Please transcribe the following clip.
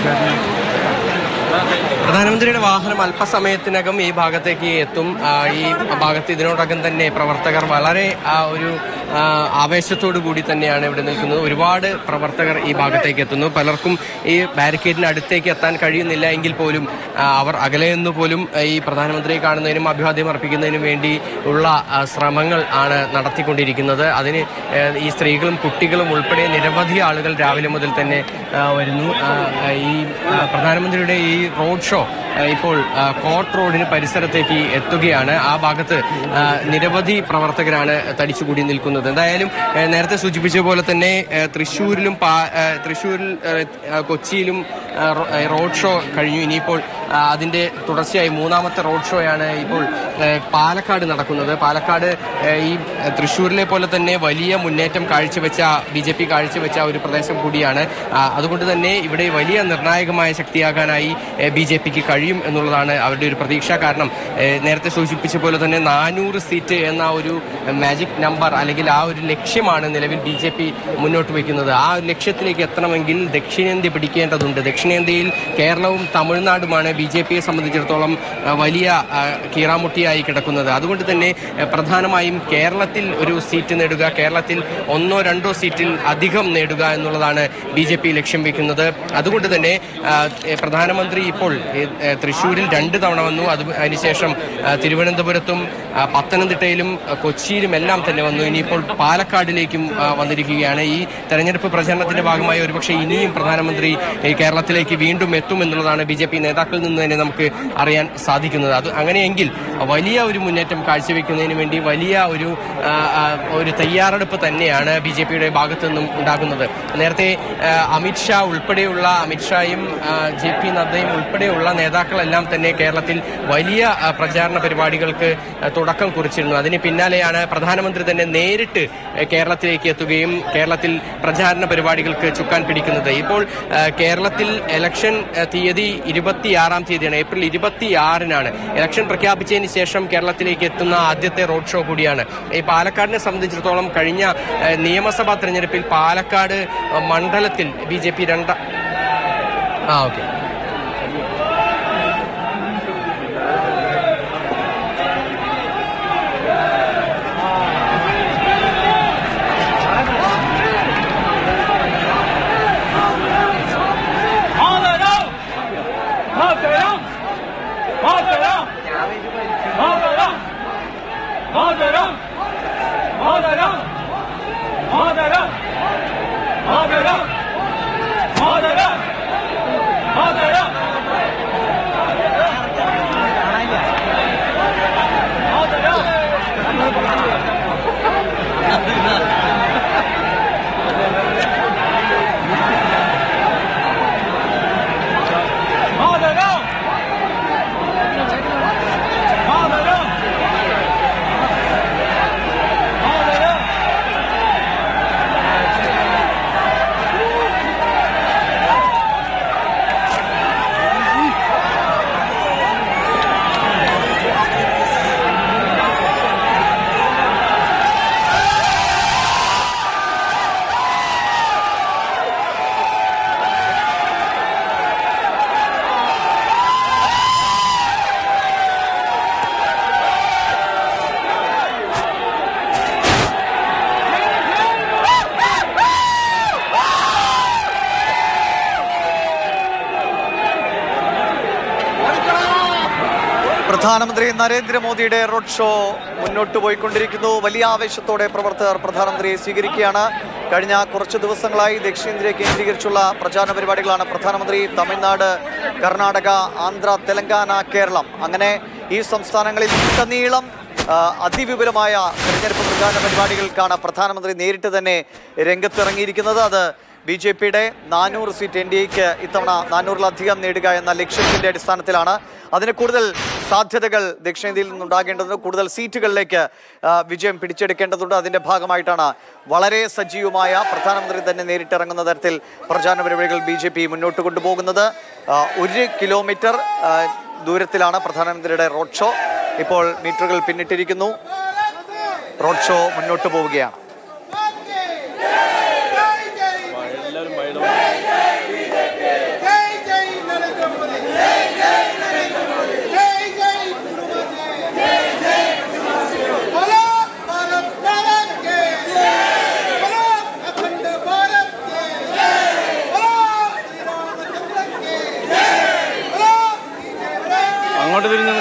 പ്രധാനമന്ത്രിയുടെ വാഹനം അല്പസമയത്തിനകം ഈ ഭാഗത്തേക്ക് എത്തും ആ, ഈ ഭാഗത്ത് ഇതിനോടകം തന്നെ പ്രവർത്തകർ വളരെ ആ, ഒരു ആ, ആവേശത്തോടു കൂടി തന്നെയാണ് ഇവിടെ നിൽക്കുന്നത് ഒരുപാട് പ്രവർത്തകർ ഈ ഭാഗത്തേക്ക് എത്തുന്നു പലർക്കും ഈ ബാരിക്കേഡിന് അടുത്തേക്ക് എത്താൻ കഴിയുന്നില്ല എങ്കിൽ പോലും ആ, അവർ അകലെ നിന്ന് പോലും ആ, ഈ പ്രധാനമന്ത്രിയെ കാണുന്നതിനും അഭിവാദ്യം അർപ്പിക്കുന്നതിനും വേണ്ടി ഉള്ള ആ, ശ്രമങ്ങൾ ആണ് നടത്തിക്കൊണ്ടിരിക്കുന്നത് അതിന് ആ, ഈ സ്ത്രീകളും കുട്ടികളും ഉൾപ്പെടെ നിരവധി ആളുകൾ രാവിലെ മുതൽ തന്നെ ആ, വരുന്നു ആ, ആ, ഈ ആ, പ്രധാനമന്ത്രിയുടെ ഈ റോഡ് ഷോ ആ, ഇപ്പോൾ ആ, കോട്ട് റോഡിന് പരിസരത്തേക്ക് എത്തുകയാണ് ആ ഭാഗത്ത് ആ, നിരവധി പ്രവർത്തകരാണ് തടിച്ചുകൂടി നിൽക്കുന്നത് എന്തായാലും ആ, നേരത്തെ സൂചിപ്പിച്ച പോലെ തന്നെ ആ, തൃശ്ശൂരിലും പാ- ആ, തൃശ്ശൂരിൽ ആ, കൊച്ചിയിലും ആ, റോ- ആ, റോഡ് ഷോ കഴിഞ്ഞു ഇനിയിപ്പോൾ ആ, അതിന്റെ തുടർച്ചയായി മൂന്നാമത്തെ റോഡ് ഷോയാണ് ഇപ്പോൾ ആ, പാലക്കാട് നടക്കുന്നത് പാലക്കാട് ആ, ഈ ആ, തൃശ്ശൂരിലെ പോലെ തന്നെ വലിയ മുന്നേറ്റം കാഴ്ചവെച്ച ബി ജെ പി കാഴ്ചവെച്ച ഒരു പ്രദേശം കൂടിയാണ് ആ, അതുകൊണ്ട് തന്നെ ഇവിടെ വലിയ നിർണായകമായ ശക്തിയാകാനായി ബി ജെ പിക്ക് കഴിയും എന്നുള്ളതാണ് അവരുടെ ഒരു പ്രതീക്ഷ കാരണം ഏ, നേരത്തെ സൂചിപ്പിച്ച പോലെ തന്നെ നാനൂറ് സീറ്റ് എന്ന ഒരു മാജിക് നമ്പർ അല്ലെങ്കിൽ ആ ഒരു ലക്ഷ്യമാണ് നിലവിൽ ബി ജെ പി മുന്നോട്ട് വയ്ക്കുന്നത് ആ ഒരു ലക്ഷ്യത്തിലേക്ക് എത്തണമെങ്കിൽ ദക്ഷിണേന്ത്യ പിടിക്കേണ്ടതുണ്ട് ദക്ഷിണേന്ത്യയിൽ കേരളവും തമിഴ്നാടുമാണ് ബി ജെ പിയെ സംബന്ധിച്ചിടത്തോളം ആ, വലിയ ആ, കീറാമുട്ടിയായി കിടക്കുന്നത് അതുകൊണ്ട് തന്നെ ആ, പ്രധാനമായും കേരളത്തിൽ ഒരു സീറ്റ് നേടുക കേരളത്തിൽ ഒന്നോ രണ്ടോ സീറ്റിൽ അധികം നേടുക എന്നുള്ളതാണ് ബി ജെ പി ലക്ഷ്യം വെക്കുന്നത് അതുകൊണ്ട് തന്നെ ആ, ഏ, പ്രധാനമന്ത്രി ഇപ്പോൾ ഏ, ഏ, തൃശ്ശൂരിൽ രണ്ട് തവണ വന്നു അത് അതിനുശേഷം ആ, തിരുവനന്തപുരത്തും ആ, പത്തനംതിട്ടയിലും ആ, കൊച്ചിയിലും എല്ലാം തന്നെ വന്നു ഇനിയിപ്പോൾ പാലക്കാടിലേക്കും ആ, വന്നിരിക്കുകയാണ് ഈ തെരഞ്ഞെടുപ്പ് പ്രചരണത്തിന്റെ ഭാഗമായി ഒരുപക്ഷെ ഇനിയും പ്രധാനമന്ത്രി ഏ, കേരളത്തിലേക്ക് വീണ്ടും എത്തും എന്നുള്ളതാണ് ബി ജെ പി നേതാക്കളിൽ നിന്ന് തന്നെ നമുക്ക് അറിയാൻ സാധിക്കുന്നത് അത് അങ്ങനെയെങ്കിൽ വലിയ ഒരു മുന്നേറ്റം കാഴ്ചവെക്കുന്നതിന് വേണ്ടി വലിയ ഒരു ആ, ആ, ഒരു തയ്യാറെടുപ്പ് തന്നെയാണ് ബി ജെ പിയുടെ ഭാഗത്തു നിന്നും ഉണ്ടാകുന്നത് നേരത്തെ ആ, അമിത്ഷാ ഉൾപ്പെടെയുള്ള അമിത്ഷായും ആ, ജെ പി നദ്ദയും ഉൾപ്പെടെയുള്ള നേതാക്കളെല്ലാം തന്നെ കേരളത്തിൽ വലിയ ആ, പ്രചാരണ പരിപാടികൾക്ക് ആ, തുടക്കം കുറിച്ചിരുന്നു അതിന് പിന്നാലെയാണ് പ്രധാനമന്ത്രി തന്നെ നേരിട്ട് ആ, കേരളത്തിലേക്ക് എത്തുകയും കേരളത്തിൽ പ്രചാരണ പരിപാടികൾക്ക് ചുക്കാൻ പിടിക്കുന്നത് ഇപ്പോൾ ആ, കേരളത്തിൽ ഇലക്ഷൻ ആ, തീയതി ഇരുപത്തിയാറാം തീയതിയാണ് ഏപ്രിൽ ഇരുപത്തിയാറിനാണ് ഇലക്ഷൻ പ്രഖ്യാപിച്ചതിന് ശേഷം കേരളത്തിലേക്ക് എത്തുന്ന ആദ്യത്തെ റോഡ് ഷോ കൂടിയാണ് ഈ പാലക്കാടിനെ സംബന്ധിച്ചിടത്തോളം കഴിഞ്ഞ ആ, നിയമസഭാ തെരഞ്ഞെടുപ്പിൽ പാലക്കാട് ആ, മണ്ഡലത്തിൽ ബി ജെ പി രണ്ട ആ ഓക്കെ മാതരം മാതരം മാതരം മാതരം മാതരം മാതരം മാതരം മാതരം മാതരം മാതരം മാതരം മാതരം മാതരം പ്രധാനമന്ത്രി നരേന്ദ്രമോദിയുടെ റോഡ് ഷോ മുന്നോട്ട് പോയിക്കൊണ്ടിരിക്കുന്നു വലിയ ആവേശത്തോടെ പ്രവർത്തകർ പ്രധാനമന്ത്രിയെ സ്വീകരിക്കുകയാണ് കഴിഞ്ഞ കുറച്ച് ദിവസങ്ങളായി ദക്ഷിണേന്ത്യ കേന്ദ്രീകരിച്ചുള്ള പ്രചാരണ പരിപാടികളാണ് പ്രധാനമന്ത്രി തമിഴ്നാട് കർണാടക ആന്ധ്ര തെലങ്കാന കേരളം അങ്ങനെ ഈ സംസ്ഥാനങ്ങളിൽ ഉടനീളം ആ, അതിവിപുലമായ തെരഞ്ഞെടുപ്പ് പ്രചാരണ പരിപാടികൾക്കാണ് പ്രധാനമന്ത്രി നേരിട്ട് തന്നെ രംഗത്തിറങ്ങിയിരിക്കുന്നത് അത് ബി ജെ പിയുടെ നാനൂറ് സീറ്റ് എൻ ഡി എക്ക് ഇത്തവണ നാനൂറിലധികം നേടുക എന്ന ലക്ഷ്യത്തിന്റെ അടിസ്ഥാനത്തിലാണ് അതിന് കൂടുതൽ സാധ്യതകൾ ദക്ഷിണേന്ത്യയിൽ നിന്നുണ്ടാകേണ്ടതുണ്ട് കൂടുതൽ സീറ്റുകളിലേക്ക് ആ, വിജയം പിടിച്ചെടുക്കേണ്ടതുണ്ട് അതിന്റെ ഭാഗമായിട്ടാണ് വളരെ സജീവമായ പ്രധാനമന്ത്രി തന്നെ നേരിട്ടിറങ്ങുന്ന തരത്തിൽ പ്രചാരണ പരിപാടികൾ ബി ജെ പി മുന്നോട്ട് കൊണ്ടുപോകുന്നത് ആ, ഒരു കിലോമീറ്റർ ആ, ദൂരത്തിലാണ് പ്രധാനമന്ത്രിയുടെ റോഡ് ഷോ ഇപ്പോൾ മീറ്ററുകൾ പിന്നിട്ടിരിക്കുന്നു റോഡ് ഷോ മുന്നോട്ട് പോവുകയാണ് ജയ് അങ്ങോട്ട് തിരിഞ്ഞു